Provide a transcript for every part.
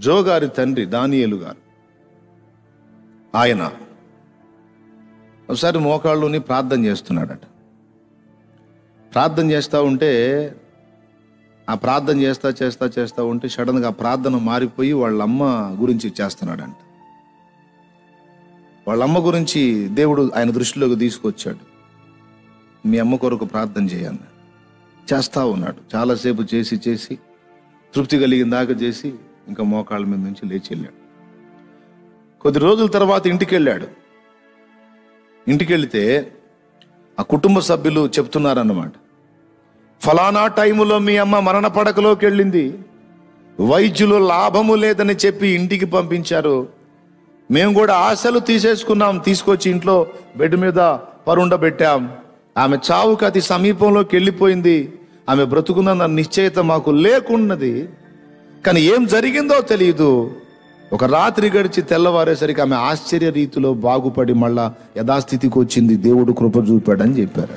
జో గారి తండ్రి దానియేలు గారు ఆయన ఒకసారి మోకాళ్ళుని ప్రార్థన చేస్తున్నాడట ప్రార్థన చేస్తూ ఉంటే ఆ ప్రార్థన చేస్తా చేస్తా చేస్తా ఉంటే సడన్గా ఆ ప్రార్థన మారిపోయి వాళ్ళ అమ్మ గురించి చేస్తున్నాడంట వాళ్ళ అమ్మ గురించి దేవుడు ఆయన దృష్టిలోకి తీసుకొచ్చాడు మీ అమ్మ కొరకు ప్రార్థన చేయాలి చేస్తా ఉన్నాడు చాలాసేపు చేసి చేసి తృప్తి కలిగిన దాకా చేసి ఇంకా మోకాళ్ళ మీద నుంచి లేచి వెళ్ళాడు కొద్ది రోజుల తర్వాత ఇంటికి వెళ్ళాడు ఇంటికి వెళితే ఆ కుటుంబ సభ్యులు చెప్తున్నారన్నమాట ఫలానా టైములో మీ అమ్మ మరణ పడకలోకి వెళ్ళింది వైద్యులు లాభము లేదని చెప్పి ఇంటికి పంపించారు మేము కూడా ఆశలు తీసేసుకున్నాం తీసుకొచ్చి ఇంట్లో బెడ్ మీద పరుండబెట్టాం ఆమె చావుకి అతి సమీపంలోకి వెళ్ళిపోయింది ఆమె బ్రతుకున్న నిశ్చయిత మాకు లేకున్నది కానీ ఏం జరిగిందో తెలియదు ఒక రాత్రి గడిచి తెల్లవారేసరికి ఆమె ఆశ్చర్య రీతిలో బాగుపడి మళ్ళా యథాస్థితికి వచ్చింది దేవుడు కృప చూపాడని చెప్పారు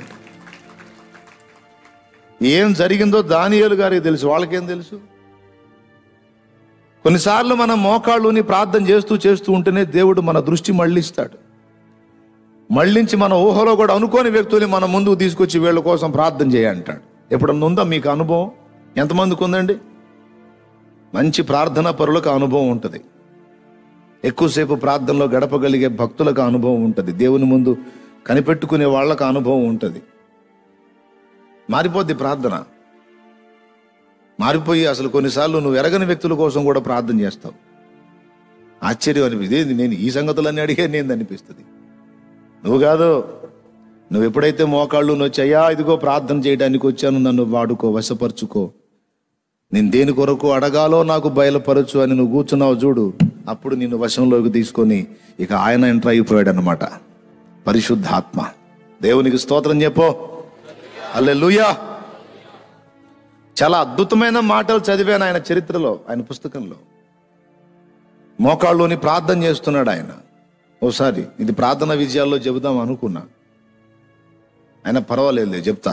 ఏం జరిగిందో దానియేలు గారికి తెలుసు వాళ్ళకేం తెలుసు కొన్నిసార్లు మనం మోకాళ్ళుని ప్రార్థన చేస్తూ చేస్తూ ఉంటేనే దేవుడు మన దృష్టి మళ్ళిస్తాడు మళ్ళించి మన ఊహలో కూడా అనుకోని వ్యక్తుల్ని మన ముందుకు తీసుకొచ్చి వీళ్ళ కోసం ప్రార్థన చేయంటాడు ఎప్పుడన్నా ఉందా మీకు అనుభవం ఎంతమందికి ఉందండి మంచి ప్రార్థనా పరులకు అనుభవం ఉంటుంది ఎక్కువసేపు ప్రార్థనలో గడపగలిగే భక్తులకు అనుభవం ఉంటుంది దేవుని ముందు కనిపెట్టుకునే వాళ్ళకు అనుభవం ఉంటుంది మారిపోద్ది ప్రార్థన మారిపోయి అసలు కొన్నిసార్లు నువ్వు ఎరగని వ్యక్తుల కోసం కూడా ప్రార్థన చేస్తావు ఆశ్చర్యం అనిపిస్తుంది "ఇదేంది నేను ఈ సంగతులన్నీ అడిగే నేను అనిపిస్తుంది నువ్వు కాదు నువ్వు ఎప్పుడైతే మోకాళ్ళు నొచ్చి అయ్యా ఇదిగో ప్రార్థన చేయడానికి వచ్చాను నన్ను వాడుకో వశపరుచుకో నేను దేని కొరకు అడగాలో నాకు బయలుపరచు అని నువ్వు కూర్చున్నావు చూడు అప్పుడు నిన్ను వశంలోకి తీసుకొని ఇక ఆయన ఎంటర్ అయిపోయాడు అనమాట పరిశుద్ధాత్మ దేవునికి స్తోత్రం చెప్పో అల్లెలుయా చాలా అద్భుతమైన మాటలు చదివాను ఆయన చరిత్రలో ఆయన పుస్తకంలో మోకాళ్ళలోని ప్రార్థన చేస్తున్నాడు ఆయన ఓసారి ఇది ప్రార్థన విజయాల్లో చెబుదాం అనుకున్నా ఆయన పర్వాలేదు చెప్తా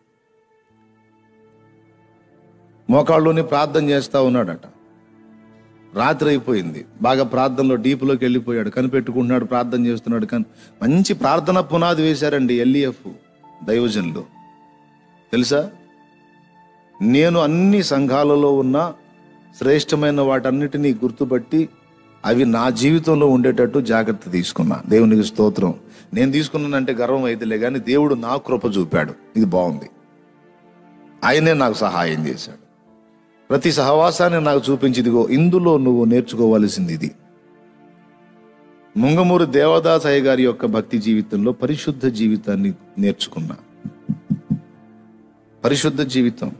మోకాళ్ళలోని ప్రార్థన చేస్తా ఉన్నాడట రాత్రి అయిపోయింది బాగా ప్రార్థనలో డీప్లోకి వెళ్ళిపోయాడు కనిపెట్టుకుంటున్నాడు ప్రార్థన చేస్తున్నాడు కానీ మంచి ప్రార్థన పునాది వేశారండి ఎల్ఈఎఫ్ దైవజనులు తెలుసా నేను అన్ని సంఘాలలో ఉన్న శ్రేష్టమైన వాటన్నిటినీ గుర్తుపట్టి అవి నా జీవితంలో ఉండేటట్టు జాగ్రత్త తీసుకున్నా దేవునికి స్తోత్రం నేను తీసుకున్నానంటే గర్వం అయితేలే కానీ దేవుడు నా కృప చూపాడు ఇది బాగుంది ఆయనే నాకు సహాయం చేశాడు ప్రతి సహవాసాన్ని నాకు చూపించి ఇదిగో ఇందులో నువ్వు నేర్చుకోవాల్సింది ఇది ముంగమూరు దేవదాసయ్య గారి యొక్క భక్తి జీవితంలో పరిశుద్ధ జీవితాన్ని నేర్చుకున్నా పరిశుద్ధ జీవితం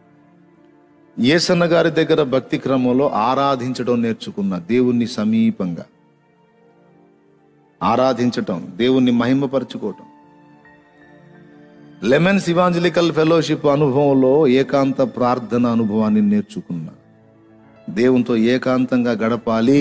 ఏసన్న గారి దగ్గర భక్తి క్రమంలో ఆరాధించడం నేర్చుకున్న దేవుణ్ణి సమీపంగా ఆరాధించటం దేవుణ్ణి మహిమపరచుకోవటం లెమన్స్ ఇవాంజలికల్ ఫెలోషిప్ అనుభవంలో ఏకాంత ప్రార్థన అనుభవాన్ని నేర్చుకున్నా దేవునితో ఏకాంతంగా గడపాలి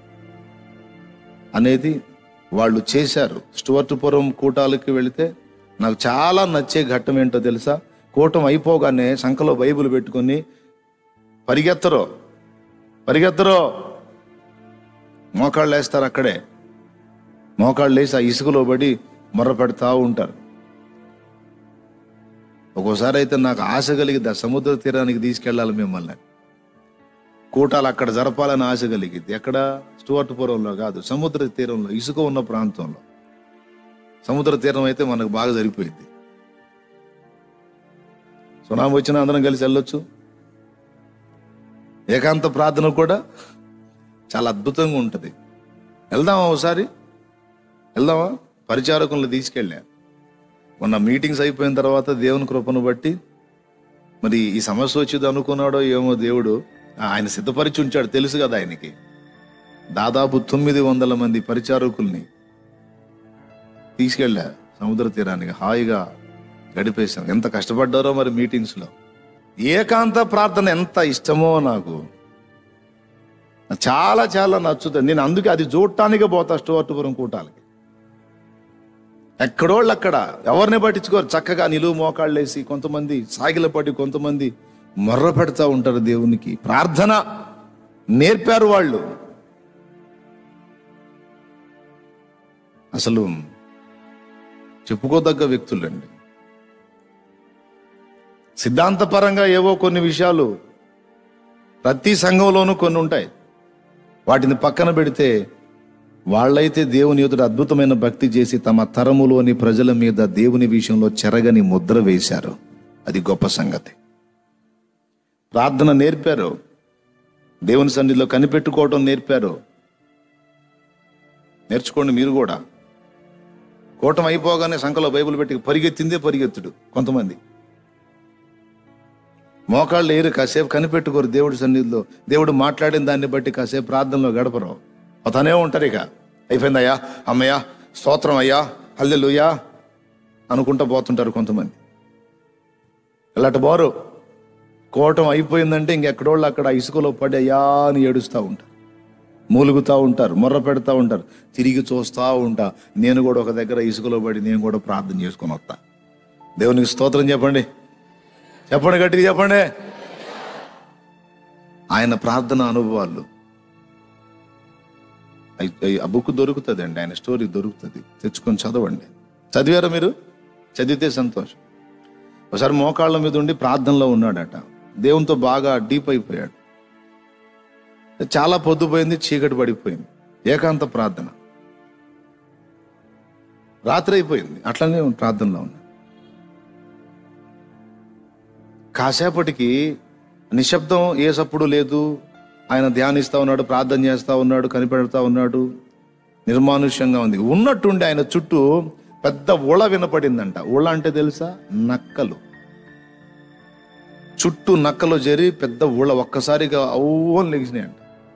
అనేది వాళ్ళు చేశారు స్టువర్టుపురం కూటాలకి వెళితే నాకు చాలా నచ్చే ఘట్టం ఏంటో తెలుసా కూటం అయిపోగానే సంఖలో బైబిల్ పెట్టుకొని పరిగెత్తరో పరిగెత్తరో మోకాళ్ళు వేస్తారు అక్కడే మోకాళ్ళు వేసి ఆ ఇసుకలో పడి మొర్ర పెడతా ఉంటారు ఒక్కోసారి అయితే నాకు ఆశ కలిగిద్ది ఆ సముద్ర తీరానికి తీసుకెళ్ళాలి మిమ్మల్ని కూటాలు అక్కడ జరపాలని ఆశ కలిగిద్ది ఎక్కడ స్టువర్ట్పురంలో కాదు సముద్ర తీరంలో ఇసుక ఉన్న ప్రాంతంలో సముద్ర తీరం అయితే మనకు బాగా సరిపోయింది సునామీ వచ్చిన అందరం కలిసి వెళ్ళొచ్చు ఏకాంత ప్రార్థన కూడా చాలా అద్భుతంగా ఉంటుంది వెళ్దామా ఒకసారి వెళ్దామా పరిచారకులను తీసుకెళ్ళా మొన్న మీటింగ్స్ అయిపోయిన తర్వాత దేవుని కృపను బట్టి మరి ఈ సమస్య వచ్చేది అనుకున్నాడో ఏమో దేవుడు ఆ, ఆయన సిద్ధపరిచి ఉంచాడు తెలుసు కదా ఆయనకి దాదాపు తొమ్మిది వందల మంది పరిచారకుల్ని తీసుకెళ్ళా సముద్ర తీరానికి హాయిగా గడిపేశాం ఎంత కష్టపడ్డారో మరి మీటింగ్స్ లో ఏకాంత ప్రార్థన ఎంత ఇష్టమో నాకు చాలా చాలా నచ్చుతుంది నేను అందుకే అది చూడటానికి పోతా స్టోర్టుపురం కూటాలకి ఎక్కడోళ్ళు అక్కడ ఎవరిని పట్టించుకోరు చక్కగా నిలువు మోకాళ్ళు వేసి కొంతమంది సాగిలపడి కొంతమంది మొర్ర పెడతా ఉంటారు దేవునికి ప్రార్థన నేర్పారు వాళ్ళు అసలు చెప్పుకోదగ్గ వ్యక్తులండి సిద్ధాంతపరంగా ఏవో కొన్ని విషయాలు ప్రతి సంఘంలోనూ కొన్ని ఉంటాయి వాటిని పక్కన పెడితే వాళ్ళైతే దేవుని ఎదుట అద్భుతమైన భక్తి చేసి తమ తరములోని ప్రజల మీద దేవుని విషయంలో చెరగని ముద్ర వేశారు అది గొప్ప సంగతి ప్రార్థన నేర్పారు దేవుని సన్నిధిలో కనిపెట్టుకోవడం నేర్పారు నేర్చుకోండి మీరు కూడా కూటం అయిపోగానే సంఖలో బైబిల్ పెట్టి పరిగెత్తిందే పరిగెత్తుడు కొంతమంది మోకాళ్ళు ఏరు కాసేపు కనిపెట్టుకోరు దేవుడి సన్నిధిలో దేవుడు మాట్లాడిన దాన్ని బట్టి కాసేపు ప్రార్థనలో గడపరు అతనే ఉంటారు ఇక అయిపోయిందయ్యా అమ్మయ్యా స్తోత్రం అయ్యా హల్లెలూయా అనుకుంటా పోతుంటారు కొంతమంది ఇలాంటి బారు కోటం అయిపోయిందంటే ఇంకెక్కడోళ్ళు అక్కడ ఇసుకలో పడి అయ్యా అని ఏడుస్తూ ఉంటారు మూలుగుతూ ఉంటారు మొర్ర పెడతా ఉంటారు తిరిగి చూస్తూ ఉంటా నేను కూడా ఒక దగ్గర ఇసుకలో పడి నేను కూడా ప్రార్థన చేసుకొని వస్తా దేవునికి స్తోత్రం చెప్పండి చెప్పండి గట్టిగా చెప్పండి ఆయన ప్రార్థన అనుభవాలు అయి- అయి- ఆ బుక్ దొరుకుతుంది అండి ఆయన స్టోరీ దొరుకుతుంది తెచ్చుకొని చదవండి చదివారా మీరు చదివితే సంతోషం ఒకసారి మోకాళ్ళ మీద ఉండి ప్రార్థనలో ఉన్నాడట దేవునితో బాగా డీప్ అయిపోయాడు చాలా పొద్దుపోయింది చీకటి పడిపోయింది ఏకాంత ప్రార్థన రాత్రి అయిపోయింది అట్లనే ప్రార్థనలో ఉన్నాడు కాసేపటికి నిశ్శబ్దం ఏ సప్పుడు లేదు ఆయన ధ్యానిస్తా ఉన్నాడు ప్రార్థన చేస్తా ఉన్నాడు కనిపెడతా ఉన్నాడు నిర్మానుష్యంగా ఉంది ఉన్నట్టుండి ఆయన చుట్టూ పెద్ద ఉళ వినపడిందంట ఉళ అంటే తెలుసా నక్కలు చుట్టూ నక్కలు జరి పెద్ద ఉళ ఒక్కసారిగా అవుని లెగిసినాయంట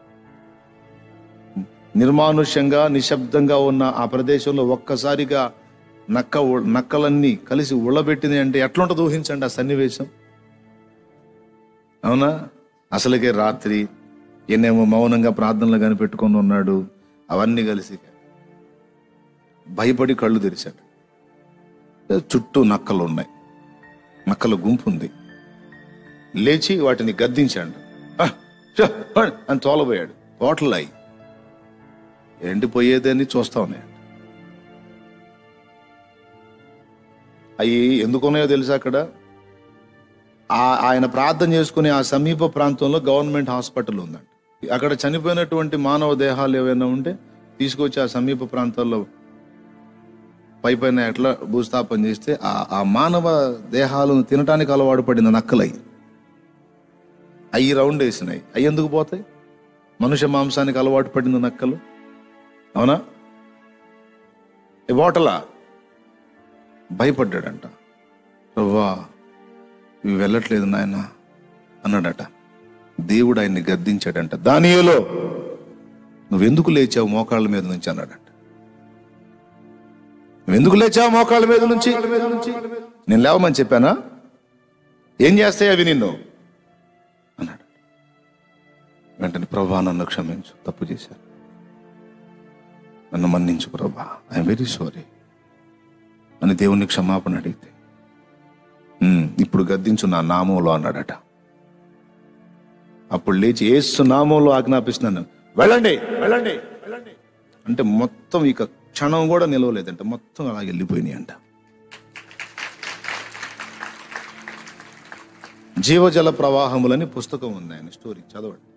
నిర్మానుష్యంగా నిశ్శబ్దంగా ఉన్న ఆ ప్రదేశంలో ఒక్కసారిగా నక్క ఉ- నక్కలన్నీ కలిసి ఉళ్ళబెట్టింది అంటే ఎట్లుంటుంది ఊహించండి ఆ సన్నివేశం అవునా అసలుకే రాత్రి ఈయనేమో మౌనంగా ప్రార్థనలు కనిపెట్టుకొని ఉన్నాడు అవన్నీ కలిసి భయపడి కళ్ళు తెరిచాడు చుట్టూ నక్కలు ఉన్నాయి నక్కల గుంపు ఉంది లేచి వాటిని గద్దించాడు "ఆ, షో, ఆ" అని తోలబోయాడు తోటలాయి ఎండిపోయేదని చూస్తా ఉన్నాడు అవి ఎందుకున్నాయో తెలుసా అక్కడ ఆ- ఆయన ప్రార్థన చేసుకునే ఆ సమీప ప్రాంతంలో గవర్నమెంట్ హాస్పిటల్ ఉందంట అక్కడ చనిపోయినటువంటి మానవ దేహాలు ఏవైనా ఉంటే తీసుకొచ్చి ఆ సమీప ప్రాంతాల్లో పై పైన ఎట్లా భూస్థాపన చేస్తే ఆ ఆ మానవ దేహాలను తినటానికి అలవాటు పడిన నక్కలై అయ్యి రౌండ్ వేసినాయి అవి ఎందుకు పోతాయి మనుష్య మాంసానికి అలవాటు పడిన నక్కలు అవునా ఈ ఓటలా భయపడ్డాడంట ప్రవ్వా ఇవి వెళ్ళట్లేదు నాయన అన్నాడట దేవుడు ఆయన్ని గద్దించాడంట దానియేలో నువ్వెందుకు లేచావు మోకాళ్ళ మీద నుంచి అన్నాడంట నువ్వెందుకు లేచావు మోకాళ్ళ మీద నుంచి నేను లేవమని చెప్పానా ఏం చేస్తాయి అవి నిన్ను అన్నాడు వెంటనే ప్రభా నన్ను క్షమించు తప్పు చేశాను నన్ను మన్నించు ప్రభా ఐఎమ్ వెరీ సారీ అని దేవుణ్ణి క్షమాపణ అడిగితే "ఉమ్, ఇప్పుడు గద్దించు నా నామంలో అన్నాడట అప్పుడు లేచి ఏసు నామంలో ఆజ్ఞాపిస్తున్నాను వెళ్ళండి వెళ్ళండి వెళ్ళండి అంటే మొత్తం ఇక క్షణం కూడా నిలవలేదంట మొత్తం అలా వెళ్ళిపోయినాయి అంట జీవజల ప్రవాహములని పుస్తకం ఉంది ఆయన స్టోరీ చదవండి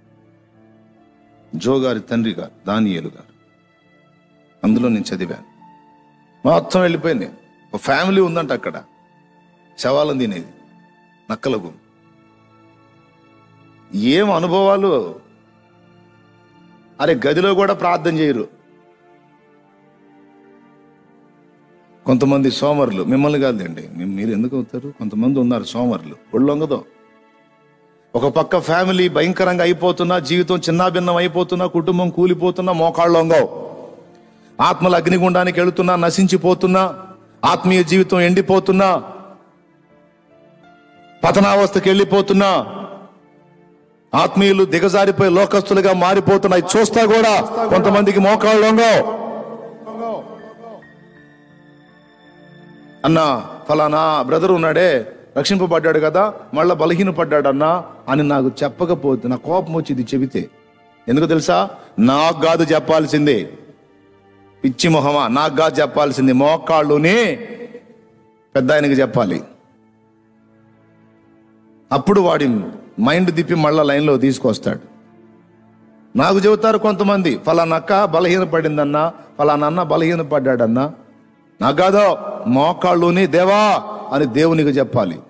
జో గారి తండ్రి గారు దానియేలు గారు అందులో నేను చదివాను మొత్తం వెళ్ళిపోయింది ఒక ఫ్యామిలీ ఉందంట అక్కడ శవాలను తినేది నక్కలకు ఏం అనుభవాలు అరే గదిలో కూడా ప్రార్థన చేయరు కొంతమంది సోమరులు మిమ్మల్ని కాదండి మీ- మీరు ఎందుకు అవుతారు కొంతమంది ఉన్నారు సోమరులు ఒళ్ళొంగదో ఒక పక్క ఫ్యామిలీ భయంకరంగా అయిపోతున్నా జీవితం చిన్నాభిన్నం అయిపోతున్నా కుటుంబం కూలిపోతున్నా మోకాళ్ళొంగవు ఆత్మల అగ్నిగుండానికి వెళుతున్నా నశించిపోతున్నా ఆత్మీయ జీవితం ఎండిపోతున్నా పతనావస్థకి వెళ్ళిపోతున్నా ఆత్మీయులు దిగజారిపోయి లోకస్తులుగా మారిపోతున్నాయి చూస్తా కూడా కొంతమందికి మోకాళ్ళొంగో అన్న ఫలానా బ్రదర్ ఉన్నాడే రక్షింపబడ్డాడు కదా మళ్ళా బలహీనపడ్డాడన్నా అని నాకు చెప్పకపోతే నా కోపం వచ్చి ఇది చెబితే ఎందుకు తెలుసా నాకు కాదు చెప్పాల్సిందే పిచ్చి మొహమా నాకు కాదు చెప్పాల్సింది మోకాళ్ళుని పెద్ద ఆయనకి చెప్పాలి అప్పుడు వాడి మైండ్ తిప్పి మళ్ళా లైన్లో తీసుకొస్తాడు నాకు చెబుతారు కొంతమంది ఫలానా అక్క బలహీన పడిందన్నా ఫలానా అన్న బలహీన పడ్డాడన్నా నాకు కాదో మోకాళ్ళుని దేవా అని దేవునికి చెప్పాలి